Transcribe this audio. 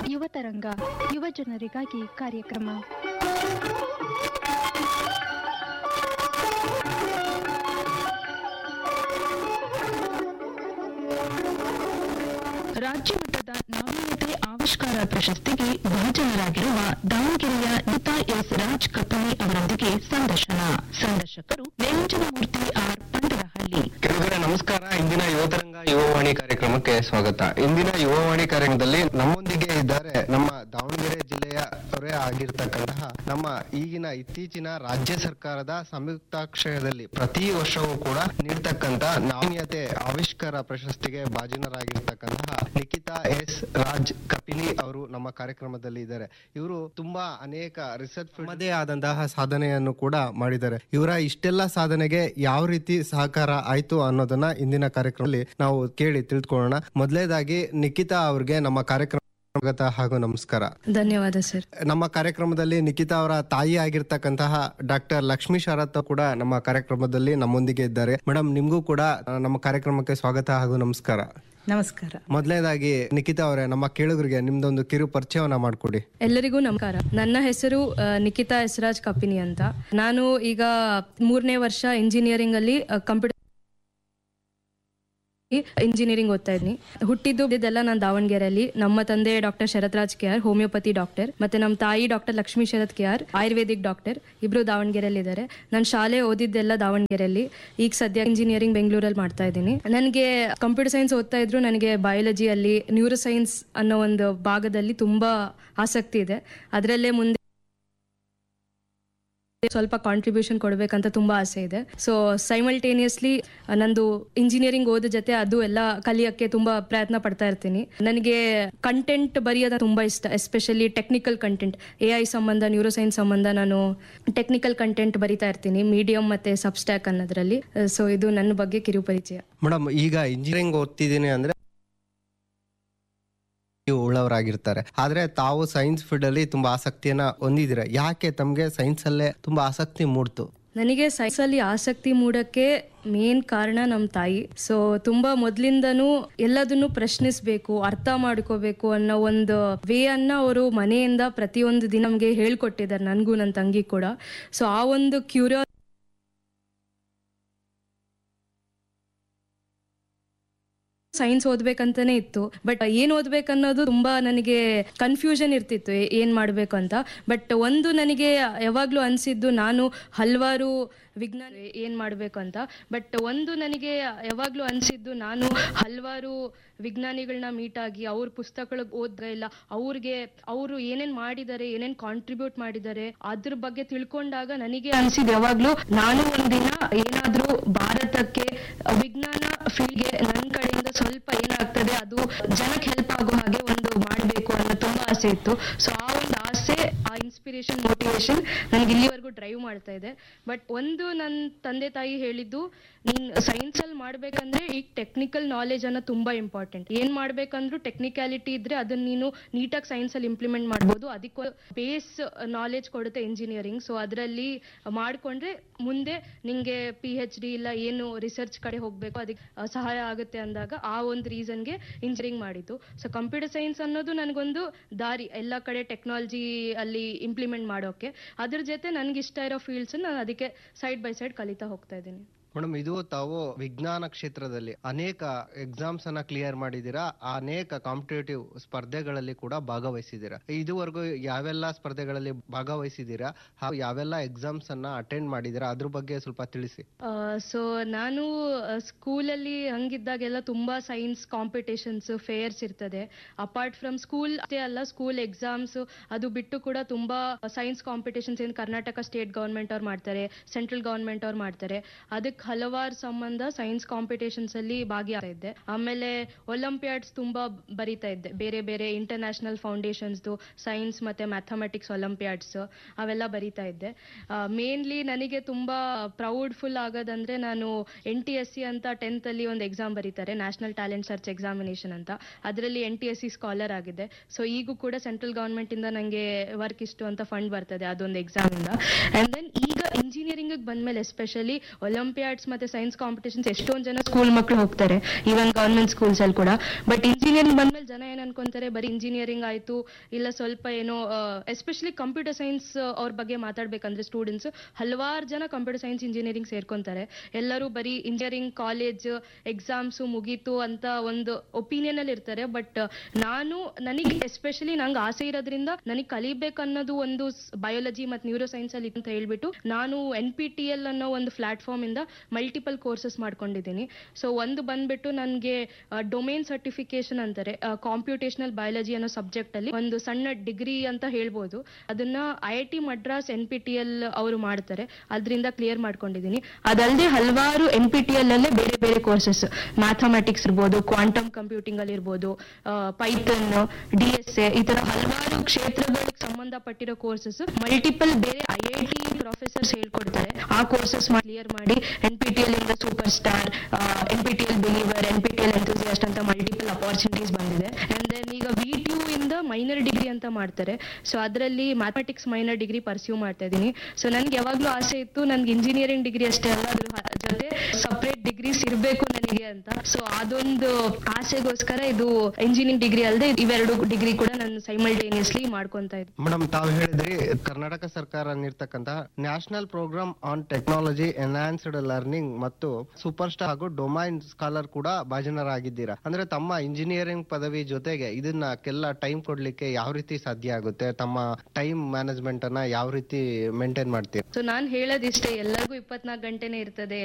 ಯುವತರಂಗ ಯುವ ಜನರಿಗಾಗಿ ಕಾರ್ಯಕ್ರಮ ರಾಜ್ಯ ಮಟ್ಟದ ನಾವೀನ್ಯತೆ ಆವಿಷ್ಕಾರ ಪ್ರಶಸ್ತಿಗೆ ಭಾಜನರಾಗಿರುವ ದಾವಣಗೆರೆಯ ನಿತಾ ಎಸ್ ರಾಜ್ ಕಪ್ಪಣಿ ಅವರೊಂದಿಗೆ ಸಂದರ್ಶನ ಸಂದರ್ಶಕರು ವೇಂಜನಮೂರ್ತಿ ಆರ್ ಪಂಡರಹಳ್ಳಿ ಕೆಲವರೆ ನಮಸ್ಕಾರ ಇಂದಿನ ಯುವತರಂಗ ಯುವವಾಣಿ ಕಾರ್ಯಕ್ರಮಕ್ಕೆ ಸ್ವಾಗತ ಇಂದಿನ ಯುವವಾಣಿ ಕಾರ್ಯಕ್ರಮದಲ್ಲಿ ನಮ್ಮೊಂದಿಗೆ ಇದ್ದಾರೆ ನಮ್ಮ ದಾವಣಗೆರೆ ಜಿಲ್ಲೆಯ ಅವರೇ ಆಗಿರ್ತಕ್ಕಂತಹ ನಮ್ಮ ಈಗಿನ ಇತ್ತೀಚಿನ ರಾಜ್ಯ ಸರ್ಕಾರದ ಸಂಯುಕ್ತಾಶ್ರಯದಲ್ಲಿ ಪ್ರತಿ ವರ್ಷವೂ ಕೂಡ ನೀಡ್ತಕ್ಕಂತ ನಾವೀನ್ಯತೆ ಆವಿಷ್ಕಾರ ಪ್ರಶಸ್ತಿಗೆ ಭಾಜನರಾಗಿರ್ತಕ್ಕಂತಹ ನಿಖಿತಾ ಎಸ್ ರಾಜ್ ಕಪಿನಿ ಅವರು ನಮ್ಮ ಕಾರ್ಯಕ್ರಮದಲ್ಲಿ ಇದ್ದಾರೆ ಇವರು ತುಂಬಾ ಅನೇಕ ರಿಸರ್ಚ್ ತಮ್ಮದೇ ಆದಂತಹ ಸಾಧನೆಯನ್ನು ಕೂಡ ಮಾಡಿದ್ದಾರೆ ಇವರ ಇಷ್ಟೆಲ್ಲ ಸಾಧನೆಗೆ ಯಾವ ರೀತಿ ಸಹಕಾರ ಆಯ್ತು ಅನ್ನೋದನ್ನ ಇಂದಿನ ಕಾರ್ಯಕ್ರಮದಲ್ಲಿ ನಾವು ಕೇಳಿ ತಿಳ್ಕೊಳ್ಳೋಣ ಮೊದಲೇದಾಗಿ ನಿಖಿತಾ ಅವ್ರಿಗೆ ನಮ್ಮ ಕಾರ್ಯಕ್ರಮ ಸ್ವಾಗತ ಹಾಗೂ ನಮಸ್ಕಾರ ಧನ್ಯವಾದ ಸರ್ ನಮ್ಮ ಕಾರ್ಯಕ್ರಮದಲ್ಲಿ ನಿಖಿತಾ ಅವರ ತಾಯಿ ಆಗಿರ್ತಕ್ಕಂತಹ ಡಾಕ್ಟರ್ ಲಕ್ಷ್ಮೀ ಶರತ್ ಕೂಡ ನಮ್ಮ ಕಾರ್ಯಕ್ರಮದಲ್ಲಿ ನಮ್ಮೊಂದಿಗೆ ಇದ್ದಾರೆ ಮೇಡಮ್ ನಿಮ್ಗೂ ಕೂಡ ಆ, ನಮ್ಮ ಕಾರ್ಯಕ್ರಮಕ್ಕೆ ಸ್ವಾಗತ ಹಾಗೂ ನಮಸ್ಕಾರ ನಮಸ್ಕಾರ ಮೊದಲನೇದಾಗಿ ನಿಖಿತಾ ಅವರೇ ನಮ್ಮ ಕೇಳುಗರಿಗೆ ನಿಮ್ದೊಂದು ಕಿರು ಪರಿಚಯವನ್ನ ಮಾಡಿಕೊಡಿ ಎಲ್ಲರಿಗೂ ನಮಸ್ಕಾರ ನನ್ನ ಹೆಸರು ಆ, ನಿಖಿತಾ ಹೆಸರಾಜ್ ಕಪಿನಿ ಅಂತ ನಾನು ಈಗ ಮೂರನೇ ವರ್ಷ ಇಂಜಿನಿಯರಿಂಗ್ ಅಲ್ಲಿ ಕಂಪ್ಯೂಟರ್ ಇಂಜಿನಿಯರಿಂಗ್ ಓದ್ತಾ ಇದ್ದೀನಿ ಹುಟ್ಟಿದ್ದು ಇದೆಲ್ಲ ನಾನು ದಾವಣಗೆರೆಯಲ್ಲಿ ನಮ್ಮ ತಂದೆ doctor Sharathraj K R homeopathy doctor ಮತ್ತೆ ನಮ್ಮ ತಾಯಿ doctor Lakshmi Sharath K R ayurvedic doctor ಇಬ್ರು ದಾವಣಗೆರೆಯಲ್ಲಿ ಇದ್ದಾರೆ ನಾನು ಶಾಲೆ ಓದಿದ್ದೆಲ್ಲ ದಾವಣಗೆರೆಯಲ್ಲಿ ಈಗ ಸದ್ಯ ಇಂಜಿನಿಯರಿಂಗ್ ಬೆಂಗಳೂರಲ್ಲಿ ಮಾಡ್ತಾ ಇದ್ದೀನಿ ನನಗೆ ಕಂಪ್ಯೂಟರ್ ಸೈನ್ಸ್ ಓದ್ತಾ ಇದ್ರು ನನಗೆ ಬಯಾಲಜಿಯಲ್ಲಿ ನ್ಯೂರೋ ಸೈನ್ಸ್ ಅನ್ನೋ ಒಂದು ಭಾಗದಲ್ಲಿ ತುಂಬಾ ಆಸಕ್ತಿ ಇದೆ ಅದರಲ್ಲೇ ಮುಂದೆ ಸ್ವಲ್ಪ ಕಾಂಟ್ರಿಬ್ಯೂಷನ್ ಕೊಡಬೇಕಂತ ತುಂಬಾ ಆಸೆ ಇದೆ ಸೊ ಸೈಮಲ್ಟೇನಿಯಸ್ಲಿ ನಂದು ಇಂಜಿನಿಯರಿಂಗ್ ಓದ ಜೊತೆ ಅದು ಎಲ್ಲ ಕಲಿಯಕ್ಕೆ ತುಂಬಾ ಪ್ರಯತ್ನ ಪಡ್ತಾ ಇರ್ತೀನಿ ನನಗೆ ಕಂಟೆಂಟ್ ಬರೆಯೋದು ತುಂಬಾ ಇಷ್ಟ especially technical content A I ಸಂಬಂಧ ನ್ಯೂರೋ ಸೈನ್ಸ್ ಸಂಬಂಧ ನಾನು ಟೆಕ್ನಿಕಲ್ ಕಂಟೆಂಟ್ ಬರಿತಾ ಇರ್ತೀನಿ ಮೀಡಿಯಂ ಮತ್ತೆ ಸಬ್ಸ್ಟ್ಯಾಕ್ ಅನ್ನೋದ್ರಲ್ಲಿ ಸೊ ಇದು ನನ್ನ ಬಗ್ಗೆ ಕಿರು ಪರಿಚಯ ಮೇಡಮ್ ಈಗ ಇಂಜಿನಿಯರಿಂಗ್ ಓದ್ತಿದ್ದೀನಿ ಅಂದ್ರೆ ನೀವು ಉಳ್ಳವರಾಗಿರ್ತಾರೆ ಆದ್ರೆ ತಾವು ಸೈನ್ಸ್ ಫೀಲ್ಡ್ ಅಲ್ಲಿ ತುಂಬಾ ಆಸಕ್ತಿಯನ್ನ ಹೊಂದಿದ್ದೀರಾ ಯಾಕೆ ತಮ್ಗೆ ಸೈನ್ಸ್ ಅಲ್ಲೇ ತುಂಬಾ ಆಸಕ್ತಿ ಮೂಡ್ತು ನನಗೆ ಸೈನ್ಸ್ ಅಲ್ಲಿ ಆಸಕ್ತಿ ಮೂಡಕ್ಕೆ ಮೇನ್ ಕಾರಣ ನಮ್ಮ ತಾಯಿ ಸೊ ತುಂಬಾ ಮೊದ್ಲಿಂದನೂ ಎಲ್ಲದನ್ನು ಪ್ರಶ್ನಿಸ್ಬೇಕು ಅರ್ಥ ಮಾಡ್ಕೋಬೇಕು ಅನ್ನೋ ಒಂದು ವೇ ಅನ್ನ ಅವರು ಮನೆಯಿಂದ ಪ್ರತಿಯೊಂದು ದಿನ ನಮಗೆ ಹೇಳ್ಕೊಟ್ಟಿದ್ದಾರೆ ನನಗೂ ನನ್ನ ತಂಗಿ ಕೂಡ ಸೊ ಆ ಒಂದು ಕ್ಯೂರಿಯಾ ಸೈನ್ಸ್ ಓದ್ಬೇಕಂತಾನೆ ಇತ್ತು ಬಟ್ ಏನ್ ಓದ್ಬೇಕನ್ನೋದು ತುಂಬಾ ನನಗೆ ಕನ್ಫ್ಯೂಷನ್ ಇರ್ತಿತ್ತು ಏ- ಏನ್ ಮಾಡ್ಬೇಕು ಅಂತ ಬಟ್ ಒಂದು ನನಗೆ ಯಾವಾಗ್ಲೂ ಅನ್ಸಿದ್ದು ನಾನು ಹಲವಾರು ವಿಜ್ಞಾನ ಏನ್ ಮಾಡ್ಬೇಕು ಅಂತ ಬಟ್ ಒಂದು ನನಗೆ ಯಾವಾಗ್ಲೂ ಅನ್ಸಿದ್ದು ನಾನು ಹಲವಾರು ವಿಜ್ಞಾನಿಗಳನ್ನ ಮೀಟ್ ಆಗಿ ಅವ್ರ ಪುಸ್ತಕಗಳು ಓದ್ತಾ ಇಲ್ಲ ಅವ್ರಿಗೆ ಅವರು ಏನೇನ್ ಮಾಡಿದ್ದಾರೆ ಏನೇನ್ ಕಾಂಟ್ರಿಬ್ಯೂಟ್ ಮಾಡಿದ್ದಾರೆ ಅದ್ರ ಬಗ್ಗೆ ತಿಳ್ಕೊಂಡಾಗ ನನಗೆ ಅನ್ಸಿದ್ ಯಾವಾಗ್ಲೂ ನಾನು ಒಂದಿನ ಏನಾದ್ರೂ ಭಾರತಕ್ಕೆ ವಿಜ್ಞಾನ ಫೀಲ್ಡ್ಗೆ ನನ್ನ ಕಡೆಯಿಂದ ಸ್ವಲ್ಪ ಏನಾಗ್ತದೆ ಅದು ಜನಕ್ಕೆ ಹೆಲ್ಪ್ ಆಗೋ ಹಾಗೆ ಒಂದು ಮಾಡ್ಬೇಕು ಅನ್ನೋ ತುಂಬಾ ಆಸೆ ಇತ್ತು ಸೊ ಆ ಒಂದು ಆಸೆ ಆ ಇನ್ಸ್ಪಿರೇಷನ್ ಮೋಟಿವೇಶನ್ ನನಗೆ ಇಲ್ಲಿವರೆಗೂ ಡ್ರೈವ್ ಮಾಡ್ತಾ ಇದೆ ಬಟ್ ಒಂದು ನನ್ನ ತಂದೆ ತಾಯಿ ಹೇಳಿದ್ದು ನೀನ್ ಸೈನ್ಸ್ ಅಲ್ಲಿ ಮಾಡ್ಬೇಕಂದ್ರೆ ಈಗ ಟೆಕ್ನಿಕಲ್ ನಾಲೆಜ್ ಅನ್ನೋ ತುಂಬಾ ಇಂಪಾರ್ಟೆಂಟ್ ಏನ್ ಮಾಡ್ಬೇಕಂದ್ರೂ ಟೆಕ್ನಿಕ್ಯಾಲಿಟಿ ಇದ್ರೆ ಅದನ್ನ ನೀನು ನೀಟಾಗಿ ಸೈನ್ಸ್ ಅಲ್ಲಿ ಇಂಪ್ಲಿಮೆಂಟ್ ಮಾಡ್ಬೋದು ಅದಕ್ಕೆ ಬೇಸ್ ನಾಲೆಜ್ ಕೊಡುತ್ತೆ ಇಂಜಿನಿಯರಿಂಗ್ ಸೊ ಅದರಲ್ಲಿ ಮಾಡ್ಕೊಂಡ್ರೆ ಮುಂದೆ ನಿಂಗೆ ಪಿ ಎಚ್ ಡಿ ಇಲ್ಲ ಏನು ರಿಸರ್ಚ್ ಕಡೆ ಹೋಗ್ಬೇಕು ಅದಕ್ಕೆ ಆ, ಸಹಾಯ ಆಗುತ್ತೆ ಅಂದಾಗ ಆ ಒಂದು ರೀಸನ್ಗೆ ಇಂಜಿನಿಯರಿಂಗ್ ಮಾಡಿದ್ದು ಸೊ ಕಂಪ್ಯೂಟರ್ ಸೈನ್ಸ್ ಅನ್ನೋದು ನನಗೊಂದು ದಾರಿ ಎಲ್ಲ ಕಡೆ ಟೆಕ್ನಾಲಜಿ ಅಲ್ಲಿ ಇಂಪ್ಲಿಮೆಂಟ್ ಮಾಡೋಕೆ ಅದ್ರ ಜೊತೆ ನನಗೆ ಇಷ್ಟ ಇರೋ ಫೀಲ್ಡ್ಸ್ ನಾನು ಅದಕ್ಕೆ ಸೈಡ್ ಬೈ ಸೈಡ್ ಕಲಿತಾ ಹೋಗ್ತಾ ಇದ್ದೀನಿ ಮೇಡಮ್ ಇದು ತಾವು ವಿಜ್ಞಾನ ಕ್ಷೇತ್ರದಲ್ಲಿ ಅನೇಕ ಎಕ್ಸಾಮ್ಸ್ ಅನ್ನ ಕ್ಲಿಯರ್ ಮಾಡಿದೀರಾ ಅನೇಕ ಕಾಂಪಿಟೇಟಿವ್ ಸ್ಪರ್ಧೆಗಳಲ್ಲಿ ಕೂಡ ಭಾಗವಹಿಸಿದ್ದೀರಾ ಇದುವರೆಗೂ ಯಾವೆಲ್ಲ ಸ್ಪರ್ಧೆಗಳಲ್ಲಿ ಭಾಗವಹಿಸಿದ್ದೀರಾ ಹಾಗೂ ಯಾವೆಲ್ಲ ಎಕ್ಸಾಮ್ಸ್ ಅನ್ನ ಅಟೆಂಡ್ ಮಾಡಿದೀರಾ ಅದ್ರ ಬಗ್ಗೆ ಸ್ವಲ್ಪ ತಿಳಿಸಿ ಸೊ ನಾನು ಸ್ಕೂಲಲ್ಲಿ ಹಂಗಿದ್ದಾಗೆಲ್ಲ ತುಂಬಾ ಸೈನ್ಸ್ ಕಾಂಪಿಟೇಷನ್ಸ್ ಫೇರ್ಸ್ ಇರ್ತದೆ ಅಪಾರ್ಟ್ ಫ್ರಮ್ ಸ್ಕೂಲ್ ಅಷ್ಟೇ ಅಲ್ಲ ಸ್ಕೂಲ್ ಎಕ್ಸಾಮ್ಸ್ ಅದು ಬಿಟ್ಟು ಕೂಡ ತುಂಬಾ ಸೈನ್ಸ್ ಕಾಂಪಿಟೇಷನ್ಸ್ ಏನು ಕರ್ನಾಟಕ ಸ್ಟೇಟ್ ಗೌರ್ಮೆಂಟ್ ಅವ್ರು ಮಾಡ್ತಾರೆ ಸೆಂಟ್ರಲ್ ಗೌರ್ಮೆಂಟ್ ಅವ್ರು ಮಾಡ್ತಾರೆ ಅದಕ್ಕೆ ಹಲವಾರು ಸಂಬಂಧ ಸೈನ್ಸ್ ಕಾಂಪಿಟೇಷನ್ಸ್ ಅಲ್ಲಿ ಭಾಗಿಯಾಗ್ತಾ ಇದ್ದೆ ಆಮೇಲೆ ಒಲಿಂಪಿಯಾಡ್ಸ್ ತುಂಬಾ ಬರಿತಾ ಇದ್ದೆ ಬೇರೆ ಬೇರೆ ಇಂಟರ್ನ್ಯಾಷನಲ್ ಫೌಂಡೇಶನ್ಸ್ದು ಸೈನ್ಸ್ ಮತ್ತೆ ಮ್ಯಾಥಮೆಟಿಕ್ಸ್ ಒಲಿಂಪಿಯಾಡ್ಸ್ ಅವೆಲ್ಲ ಬರಿತಾ ಇದ್ದೆ ಮೇನ್ಲಿ ನನಗೆ ತುಂಬಾ ಪ್ರೌಡ್ಫುಲ್ ಆಗೋದಂದ್ರೆ ನಾನು ಎನ್ ಟಿ ಎಸ್ ಸಿ ಅಂತ ಟೆಂತ್ ಅಲ್ಲಿ ಒಂದು ಎಕ್ಸಾಮ್ ಬರೀತಾರೆ ನ್ಯಾಷನಲ್ ಟ್ಯಾಲೆಂಟ್ ಸರ್ಚ್ ಎಕ್ಸಾಮಿನೇಷನ್ ಅಂತ ಅದರಲ್ಲಿ N T S C scholar ಆಗಿದೆ ಸೊ ಈಗೂ ಕೂಡ ಸೆಂಟ್ರಲ್ ಗವರ್ಮೆಂಟ್ ಇಂದ ನಂಗೆ ವರ್ಕ್ ಇಷ್ಟು ಅಂತ ಫಂಡ್ ಬರ್ತದೆ ಅದೊಂದು ಎಕ್ಸಾಮ್ ಇಂದ ಅಂಡ್ ದೆನ್ ಈಗ ಇಂಜಿನಿಯರಿಂಗ್ ಬಂದ್ಮೇಲೆ ಎಸ್ಪೆಷಲಿ ಒಲಿಂಪಿಯಾಡ್ಸ್ ಮತ್ತೆ ಸೈನ್ಸ್ ಕಾಂಪಿಟೇಷನ್ಸ್ ಎಷ್ಟೊಂದು ಜನ ಸ್ಕೂಲ್ ಮಕ್ಕಳು ಹೋಗ್ತಾರೆ ಈವನ್ ಗವರ್ಮೆಂಟ್ ಸ್ಕೂಲ್ಸ್ ಅಲ್ಲಿ ಕೂಡ ಬಟ್ ಇಂಜಿನಿಯರಿಂಗ್ ಬಂದ್ಮೇಲೆ ಜನ ಏನ್ ಅನ್ಕೊಂತಾರೆ ಬರೀ ಇಂಜಿನಿಯರಿಂಗ್ ಆಯ್ತು ಇಲ್ಲ ಸ್ವಲ್ಪ ಏನೋ ಎಸ್ಪೆಷಲಿ ಕಂಪ್ಯೂಟರ್ ಸೈನ್ಸ್ ಅವ್ರ ಬಗ್ಗೆ ಮಾತಾಡ್ಬೇಕಂದ್ರೆ ಸ್ಟೂಡೆಂಟ್ಸ್ ಹಲವಾರು ಜನ ಕಂಪ್ಯೂಟರ್ ಸೈನ್ಸ್ ಇಂಜಿನಿಯರಿಂಗ್ ಸೇರ್ಕೊಂತಾರೆ ಎಲ್ಲರೂ ಬರೀ ಇಂಜಿನಿಯರಿಂಗ್ ಕಾಲೇಜ್ ಎಕ್ಸಾಮ್ಸ್ ಮುಗೀತು ಅಂತ ಒಂದು ಒಪಿನಿಯನ್ ಅಲ್ಲಿ ಇರ್ತಾರೆ ಬಟ್ ನಾನು ನನಗೆ ಎಸ್ಪೆಷಲಿ ನಂಗೆ ಆಸೆ ಇರೋದ್ರಿಂದ ನನಗೆ ಕಲಿಬೇಕು ಅನ್ನೋದು ಒಂದು ಬಯಾಲಜಿ ಮತ್ತು ನ್ಯೂರೋ ಸೈನ್ಸ್ ಅಲ್ಲಿ ಅಂತ ಹೇಳ್ಬಿಟ್ಟು ನಾನು ಎನ್ ಪಿ ಟಿ ಎಲ್ ಅನ್ನೋ ಒಂದು ಪ್ಲಾಟ್ಫಾರ್ಮ್ ಇಂದ ಮಲ್ಟಿಪಲ್ ಕೋರ್ಸಸ್ ಮಾಡ್ಕೊಂಡಿದ್ದೀನಿ ಸೊ ಒಂದು ಬಂದ್ಬಿಟ್ಟು ನನಗೆ ಡೊಮೇನ್ ಸರ್ಟಿಫಿಕೇಶನ್ ಅಂತಾರೆ ಕಾಂಪ್ಯೂಟೇಷನಲ್ ಬಯಾಲಜಿ ಅನ್ನೋ ಸಬ್ಜೆಕ್ಟ್ ಅಲ್ಲಿ ಒಂದು ಸಣ್ಣ ಡಿಗ್ರಿ ಅಂತ ಹೇಳ್ಬೋದು ಅದನ್ನ I I T Madras N P T L ಅವರು ಮಾಡ್ತಾರೆ ಅದರಿಂದ ಕ್ಲಿಯರ್ ಮಾಡ್ಕೊಂಡಿದ್ದೀನಿ ಅದಲ್ಲದೆ ಹಲವಾರು ಎನ್ ಪಿ ಟಿ ಎಲ್ ಅಲ್ಲೇ ಬೇರೆ ಬೇರೆ ಕೋರ್ಸಸ್ ಮ್ಯಾಥಮೆಟಿಕ್ಸ್ ಇರ್ಬೋದು ಕ್ವಾಂಟಮ್ ಕಂಪ್ಯೂಟಿಂಗ್ ಅಲ್ಲಿ ಇರ್ಬೋದು ಪೈಥನ್ ಡಿ ಎಸ್ ಎ ಈ ತರ ಹಲವಾರು ಕ್ಷೇತ್ರಗಳಿಗೆ ಸಂಬಂಧಪಟ್ಟಿರೋ ಕೋರ್ಸಸ್ ಮಲ್ಟಿಪಲ್ ಬೇರೆ ಐ ಐ ಟಿ ಪ್ರೊಫೆಸರ್ಸ್ ಹೇಳ್ಕೊಡ್ತಾರೆ ಆ ಕೋರ್ಸಸ್ ಕ್ಲಿಯರ್ ಮಾಡಿ ಎನ್ ಪಿ ಟಿ ಎಲ್ ಇಂದ super star N P T L believer N P T L enthusiast ಅಂತ ಮಲ್ಟಿಪಲ್ ಅಪಾರ್ಚುನಿಟೀಸ್ ಬಂದಿದೆ ಅಂಡ್ ದೆನ್ ಈಗ ವಿ ಟಿ ಯು ಇಂದ minor degree ಅಂತ ಮಾಡ್ತಾರೆ ಸೊ ಅದರಲ್ಲಿ ಮ್ಯಾಥಮೆಟಿಕ್ಸ್ ಮೈನರ್ ಡಿಗ್ರಿ ಪರ್ಸ್ಯೂ ಮಾಡ್ತಾ ಇದ್ದೀನಿ ಸೊ ನನ್ಗೆ ಯಾವಾಗ್ಲೂ ಆಸೆ ಇತ್ತು ನನ್ಗೆ ಇಂಜಿನಿಯರಿಂಗ್ ಡಿಗ್ರಿ ಅಷ್ಟೇ ಅಲ್ಲ ಅದ್ರ ಹ- ಜೊತೆ ಸಪ್ರೇಟ್ ಡಿಗ್ರೀಸ್ ಇರಬೇಕು ನನಗೆ ಅಂತ ಸೊ ಅದೊಂದು ಆಸೆಗೋಸ್ಕರ ಇದು ಇಂಜಿನಿಯರಿಂಗ್ ಡಿಗ್ರಿ ಅಲ್ಲದೆ ಇವೆರಡು ಡಿಗ್ರಿ ಕೂಡ ನಾನು ಸೈಮಲ್ಟೇನಿಯಸ್ಲಿ ಮಾಡ್ಕೊಂತ ಇದ್ದೆ ಮೇಡಮ್ ತಾವು ಹೇಳಿದ್ರಿ ಕರ್ನಾಟಕ ಸರ್ಕಾರ ನೀಡ್ತಕ್ಕಂತ national programme on technology enhanced learning ಮತ್ತು ಸೂಪರ್ ಸ್ಟಾರ್ ಹಾಗೂ ಡೊಮೈನ್ ಸ್ಕಾಲರ್ ಕೂಡ ಭಾಜನರಾಗಿದ್ದೀರಾ ಅಂದ್ರೆ ತಮ್ಮ ಇಂಜಿನಿಯರಿಂಗ್ ಪದವಿ ಜೊತೆಗೆ ಇದನ್ನಕ್ಕೆಲ್ಲ ಟೈಮ್ ಕೊಡ್ಲಿಕ್ಕೆ ಯಾವ ರೀತಿ ಸಾಧ್ಯ ಆಗುತ್ತೆ ತಮ್ಮ ಟೈಮ್ ಮ್ಯಾನೇಜ್ಮೆಂಟ್ ಅನ್ನ ಯಾವ ರೀತಿ ಮೇಂಟೈನ್ ಮಾಡ್ತೀರಾ ಸೊ ನಾನು ಹೇಳೋದಿಷ್ಟೇ ಎಲ್ಲರಿಗೂ ಇಪ್ಪತ್ನಾಲ್ಕು ಗಂಟೆನೇ ಇರ್ತದೆ